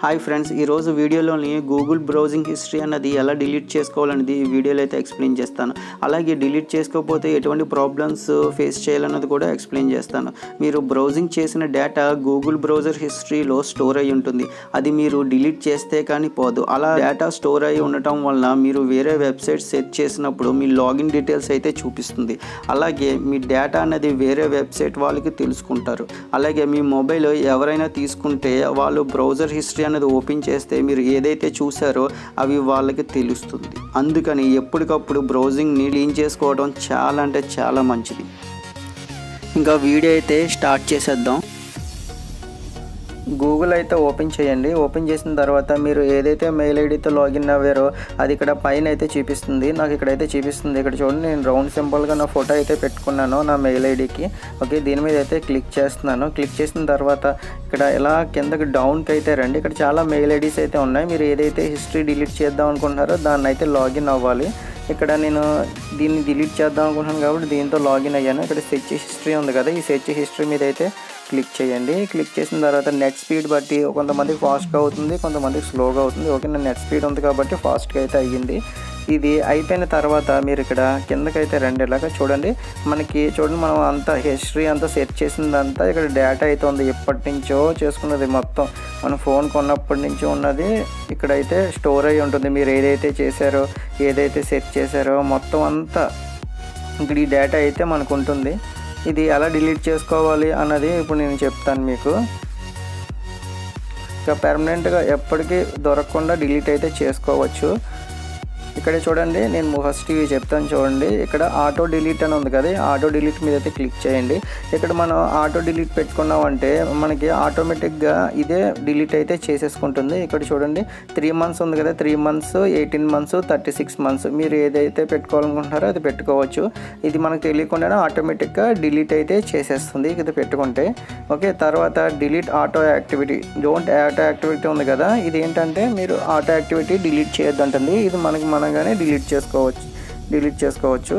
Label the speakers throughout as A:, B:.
A: hi friends ఈరోజు వీడియోలోని Google browsing history అన్నది ఎలా డిలీట్ చేసుకోవాలనేది ఈ వీడియోలో అయితే ఎక్స్ప్లెయిన్ చేస్తాను అలాగే డిలీట్ చేసుకోకపోతే ఎటువంటి ప్రాబ్లమ్స్ ఫేస్ చేయాలన్నది కూడా ఎక్స్ప్లెయిన్ చేస్తాను మీరు బ్రౌజింగ్ చేసిన డేటా గూగుల్ బ్రౌజర్ హిస్టరీలో స్టోర్ అయి ఉంటుంది అది మీరు డిలీట్ చేస్తే కానీ పోదు అలా డేటా స్టోర్ అయి ఉండటం వలన మీరు వేరే వెబ్సైట్ సెర్చ్ చేసినప్పుడు మీ లాగిన్ డీటెయిల్స్ అయితే చూపిస్తుంది అలాగే మీ డేటా అనేది వేరే వెబ్సైట్ వాళ్ళకి తెలుసుకుంటారు అలాగే మీ మొబైల్ ఎవరైనా తీసుకుంటే వాళ్ళు బ్రౌజర్ హిస్టరీ అనేది ఓపెన్ చేస్తే మీరు ఏదైతే చూసారో అవి వాళ్ళకి తెలుస్తుంది అందుకని ఎప్పటికప్పుడు బ్రౌజింగ్ని క్లీన్ చేసుకోవడం చాలా అంటే చాలా మంచిది ఇంకా వీడియో అయితే స్టార్ట్ చేసేద్దాం గూగుల్ అయితే ఓపెన్ చేయండి ఓపెన్ చేసిన తర్వాత మీరు ఏదైతే మెయిల్ ఐడితో లాగిన్ అవ్వారో అది ఇక్కడ పైన అయితే చూపిస్తుంది నాకు ఇక్కడైతే చూపిస్తుంది ఇక్కడ చూడండి నేను రౌండ్ సింపుల్గా నా ఫోటో అయితే పెట్టుకున్నాను నా మెయిల్ ఐడికి ఓకే దీని మీద అయితే క్లిక్ చేస్తున్నాను క్లిక్ చేసిన తర్వాత ఇక్కడ ఇలా కిందకి డౌన్కి అయితే రండి ఇక్కడ చాలా మెయిల్ ఐడీస్ అయితే ఉన్నాయి మీరు ఏదైతే హిస్టరీ డిలీట్ చేద్దాం అనుకుంటున్నారో దాన్ని అయితే లాగిన్ అవ్వాలి ఇక్కడ నేను దీన్ని డిలీట్ చేద్దాం అనుకుంటున్నాను కాబట్టి దీంతో లాగిన్ అయ్యాను ఇక్కడ సెర్చ్ హిస్టరీ ఉంది కదా ఈ సెర్చ్ హిస్టరీ మీద అయితే క్లిక్ చేయండి క్లిక్ చేసిన తర్వాత నెట్ స్పీడ్ బట్టి కొంతమందికి ఫాస్ట్గా అవుతుంది కొంతమందికి స్లోగా అవుతుంది ఓకే నా నెట్ స్పీడ్ ఉంది కాబట్టి ఫాస్ట్గా అయితే అయ్యింది ఇది అయిపోయిన తర్వాత మీరు ఇక్కడ కిందకైతే రండి ఇలాగా చూడండి మనకి చూడండి మనం అంతా హిస్టరీ అంతా సెట్ చేసిందంతా ఇక్కడ డేటా అయితే ఉంది ఎప్పటి నుంచో చేసుకున్నది మొత్తం మన ఫోన్ కొన్నప్పటి నుంచి ఉన్నది ఇక్కడైతే స్టోర్ అయి ఉంటుంది మీరు ఏదైతే చేశారో ఏదైతే సెట్ చేశారో మొత్తం అంతా ఇక్కడ ఈ డేటా అయితే మనకు ఉంటుంది ఇది ఎలా డిలీట్ చేసుకోవాలి అన్నది ఇప్పుడు నేను చెప్తాను మీకు ఇక పెర్మనెంట్గా ఎప్పటికీ దొరకకుండా డిలీట్ అయితే చేసుకోవచ్చు ఇక్కడ చూడండి నేను ఫస్ట్ ఇవి చెప్తాను చూడండి ఇక్కడ ఆటో డిలీట్ అని ఉంది కదా ఆటో డిలీట్ మీద అయితే క్లిక్ చేయండి ఇక్కడ మనం ఆటో డిలీట్ పెట్టుకున్నామంటే మనకి ఆటోమేటిక్గా ఇదే డిలీట్ అయితే చేసేసుకుంటుంది ఇక్కడ చూడండి త్రీ మంత్స్ ఉంది కదా three months eighteen months thirty six months మీరు ఏదైతే పెట్టుకోవాలనుకుంటున్నారో అది పెట్టుకోవచ్చు ఇది మనకు తెలియకుండానే ఆటోమేటిక్గా డిలీట్ అయితే చేసేస్తుంది ఇది పెట్టుకుంటే ఓకే తర్వాత delete auto activity don't auto activity ఉంది కదా ఇది ఏంటంటే మీరు ఆటో యాక్టివిటీ డిలీట్ చేయొద్దంటుంది ఇది మనకి మనగానే డిలీట్ చేసుకోవచ్చు డిలీట్ చేసుకోవచ్చు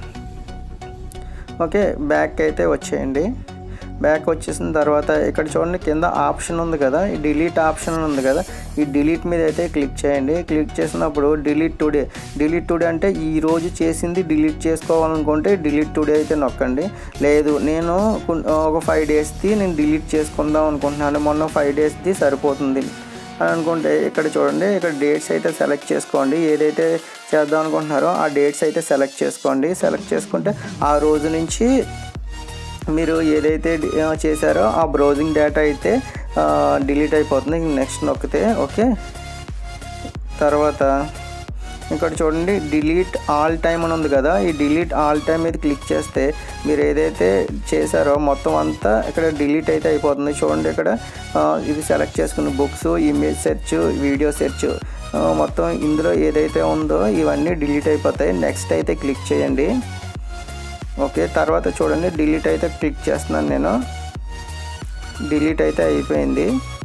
A: ఓకే బ్యాక్ అయితే వచ్చేయండి బ్యాక్ వచ్చేసిన తర్వాత ఇక్కడ చూడండి కింద ఆప్షన్ ఉంది కదా ఈ డిలీట్ ఆప్షన్ ఉంది కదా ఈ డిలీట్ మీద అయితే క్లిక్ చేయండి క్లిక్ చేసినప్పుడు డిలీట్ టుడే డిలీట్ టుడే అంటే ఈ రోజు చేసింది డిలీట్ చేసుకోవాలనుకుంటే డిలీట్ టుడే అయితే నొక్కండి లేదు నేను ఒక ఫైవ్ డేస్ది నేను డిలీట్ చేసుకుందాం అనుకుంటున్నాను మొన్న ఫైవ్ డేస్ది సరిపోతుంది అని అనుకుంటే ఇక్కడ చూడండి ఇక్కడ డేట్స్ అయితే సెలెక్ట్ చేసుకోండి ఏదైతే చేద్దాం అనుకుంటున్నారో ఆ డేట్స్ అయితే సెలెక్ట్ చేసుకోండి సెలెక్ట్ చేసుకుంటే ఆ రోజు నుంచి మీరు ఏదైతే చేశారో ఆ బ్రౌజింగ్ డేటా అయితే డిలీట్ అయిపోతుంది నెక్స్ట్ నొక్కితే ఓకే తర్వాత ఇక్కడ చూడండి డిలీట్ ఆల్ టైమ్ అని ఉంది కదా ఈ డిలీట్ ఆల్ టైమ్ మీద క్లిక్ చేస్తే మీరు ఏదైతే చేశారో మొత్తం అంతా ఇక్కడ డిలీట్ అయితే అయిపోతుంది చూడండి ఇక్కడ ఇది సెలెక్ట్ చేసుకున్న books image search video search మొత్తం ఇందులో ఏదైతే ఉందో ఇవన్నీ డిలీట్ అయిపోతాయి నెక్స్ట్ అయితే క్లిక్ చేయండి ఓకే తర్వాత చూడండి డిలీట్ అయితే క్లిక్ చేస్తున్నాను నేను డిలీట్ అయితే అయిపోయింది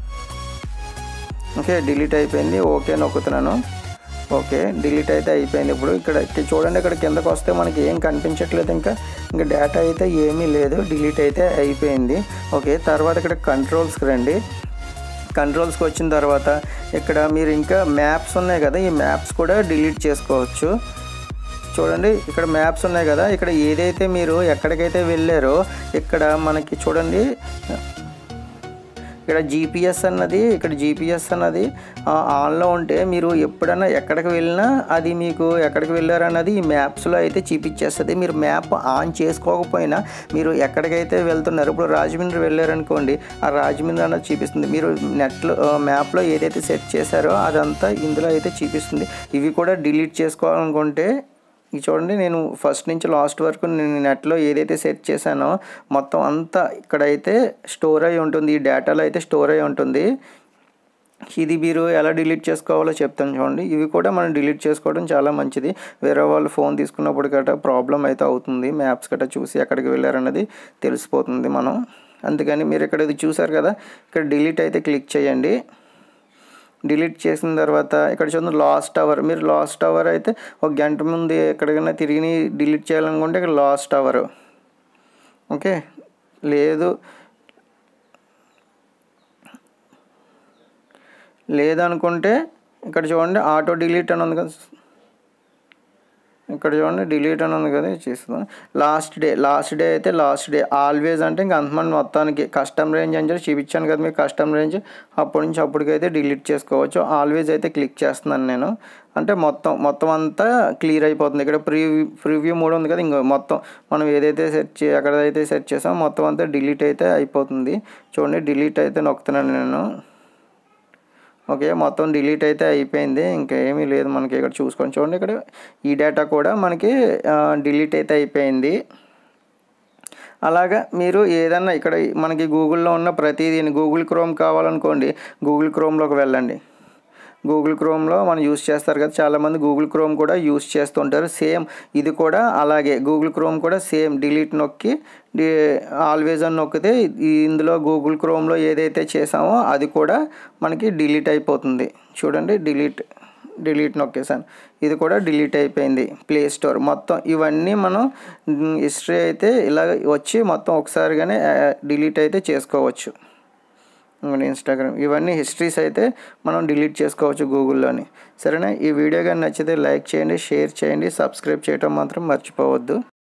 A: ఓకే డిలీట్ అయిపోయింది ఓకే నొక్కుతున్నాను ఓకే డిలీట్ అయితే అయిపోయింది ఇప్పుడు ఇక్కడ చూడండి ఇక్కడ కిందకు వస్తే మనకి ఏం కనిపించట్లేదు ఇంకా ఇంకా డేటా అయితే ఏమీ లేదు డిలీట్ అయితే అయిపోయింది ఓకే తర్వాత ఇక్కడ కంట్రోల్స్కి రండి కంట్రోల్స్కి వచ్చిన తర్వాత ఇక్కడ మీరు ఇంకా మ్యాప్స్ ఉన్నాయి కదా ఈ మ్యాప్స్ కూడా డిలీట్ చేసుకోవచ్చు చూడండి ఇక్కడ మ్యాప్స్ ఉన్నాయి కదా ఇక్కడ ఏదైతే మీరు ఎక్కడికైతే వెళ్ళారో ఇక్కడ మనకి చూడండి ఇక్కడ జీపీఎస్ అన్నది ఇక్కడ జీపీఎస్ అన్నది ఆన్లో ఉంటే మీరు ఎప్పుడైనా ఎక్కడికి వెళ్ళినా అది మీకు ఎక్కడికి వెళ్ళారన్నది ఈ మ్యాప్స్లో అయితే చూపించేస్తుంది మీరు మ్యాప్ ఆన్ చేసుకోకపోయినా మీరు ఎక్కడికైతే వెళ్తున్నారు ఇప్పుడు రాజమండ్రి వెళ్ళారనుకోండి ఆ రాజమండ్రి అన్నది చూపిస్తుంది మీరు నెట్లో మ్యాప్లో ఏదైతే సెట్ చేశారో అదంతా ఇందులో అయితే చూపిస్తుంది ఇవి కూడా డిలీట్ చేసుకోవాలనుకుంటే ఇది చూడండి నేను ఫస్ట్ నుంచి లాస్ట్ వరకు నేను నెట్లో ఏదైతే సెట్ చేశానో మొత్తం అంతా ఇక్కడైతే స్టోర్ అయి ఉంటుంది ఈ డేటాలో అయితే స్టోర్ అయి ఉంటుంది ఇది మీరు ఎలా డిలీట్ చేసుకోవాలో చెప్తాను చూడండి ఇవి కూడా మనం డిలీట్ చేసుకోవడం చాలా మంచిది వేరే వాళ్ళు ఫోన్ తీసుకున్నప్పుడు గట్రా ప్రాబ్లం అయితే అవుతుంది మ్యాప్స్ గట్రా చూసి ఎక్కడికి వెళ్ళారన్నది తెలిసిపోతుంది మనం అందుకని మీరు ఇక్కడ ఇది చూసారు కదా ఇక్కడ డిలీట్ అయితే క్లిక్ చేయండి డిలీట్ చేసిన తర్వాత ఇక్కడ చూడండి లాస్ట్ అవర్ మీరు లాస్ట్ అవర్ అయితే ఒక గంట ముందు ఎక్కడికైనా తిరిగి డిలీట్ చేయాలనుకుంటే ఇక్కడ లాస్ట్ అవర్ ఓకే లేదు లేదనుకుంటే ఇక్కడ చూడండి ఆటో డిలీట్ అని ఉంది కదా ఇక్కడ చూడండి డిలీట్ అని ఉంది కదా ఇది చేస్తున్నాం లాస్ట్ డే లాస్ట్ డే అయితే లాస్ట్ డే ఆల్వేస్ అంటే ఇంకా అంతమంది మొత్తానికి కస్టమ్ రేంజ్ అని చెప్పి చూపించాను కదా మీకు కస్టమ్ రేంజ్ అప్పటి నుంచి అప్పటికైతే డిలీట్ చేసుకోవచ్చు ఆల్వేస్ అయితే క్లిక్ చేస్తున్నాను నేను అంటే మొత్తం మొత్తం అంతా క్లియర్ అయిపోతుంది ఇక్కడ ప్రివ్యూ ప్రివ్యూ మోడ్ ఉంది కదా ఇంకో మొత్తం మనం ఏదైతే సెర్చ్ ఎక్కడైతే సెర్చ్ చేసామో మొత్తం అంతా డిలీట్ అయితే అయిపోతుంది చూడండి డిలీట్ అయితే నొక్కుతున్నాను నేను ఓకే మొత్తం డిలీట్ అయితే అయిపోయింది ఇంకా ఏమీ లేదు మనకి ఇక్కడ చూసుకొని చూడండి ఇక్కడ ఈ డేటా కూడా మనకి డిలీట్ అయితే అయిపోయింది అలాగా మీరు ఏదన్నా ఇక్కడ మనకి గూగుల్లో ఉన్న ప్రతిదీ గూగుల్ క్రోమ్ కావాలనుకోండి గూగుల్ క్రోమ్లోకి వెళ్ళండి గూగుల్ క్రోమ్లో మనం యూస్ చేస్తారు కదా చాలామంది గూగుల్ క్రోమ్ కూడా యూస్ చేస్తుంటారు సేమ్ ఇది కూడా అలాగే గూగుల్ క్రోమ్ కూడా సేమ్ డిలీట్ నొక్కి డి ఆల్వేజ్ అని నొక్కితే ఈ ఇందులో గూగుల్ క్రోమ్లో ఏదైతే చేసామో అది కూడా మనకి డిలీట్ అయిపోతుంది చూడండి డిలీట్ డిలీట్ నొక్కేసాను ఇది కూడా డిలీట్ అయిపోయింది ప్లే స్టోర్ మొత్తం ఇవన్నీ మనం హిస్టరీ అయితే ఇలా వచ్చి మొత్తం ఒకసారిగానే డిలీట్ అయితే చేసుకోవచ్చు ఇన్స్టాగ్రామ్ ఇవన్నీ హిస్టరీస్ అయితే మనం డిలీట్ చేసుకోవచ్చు గూగుల్లోని సరేనా ఈ వీడియో కానీ నచ్చితే లైక్ చేయండి షేర్ చేయండి సబ్స్క్రైబ్ చేయడం మాత్రం మర్చిపోవద్దు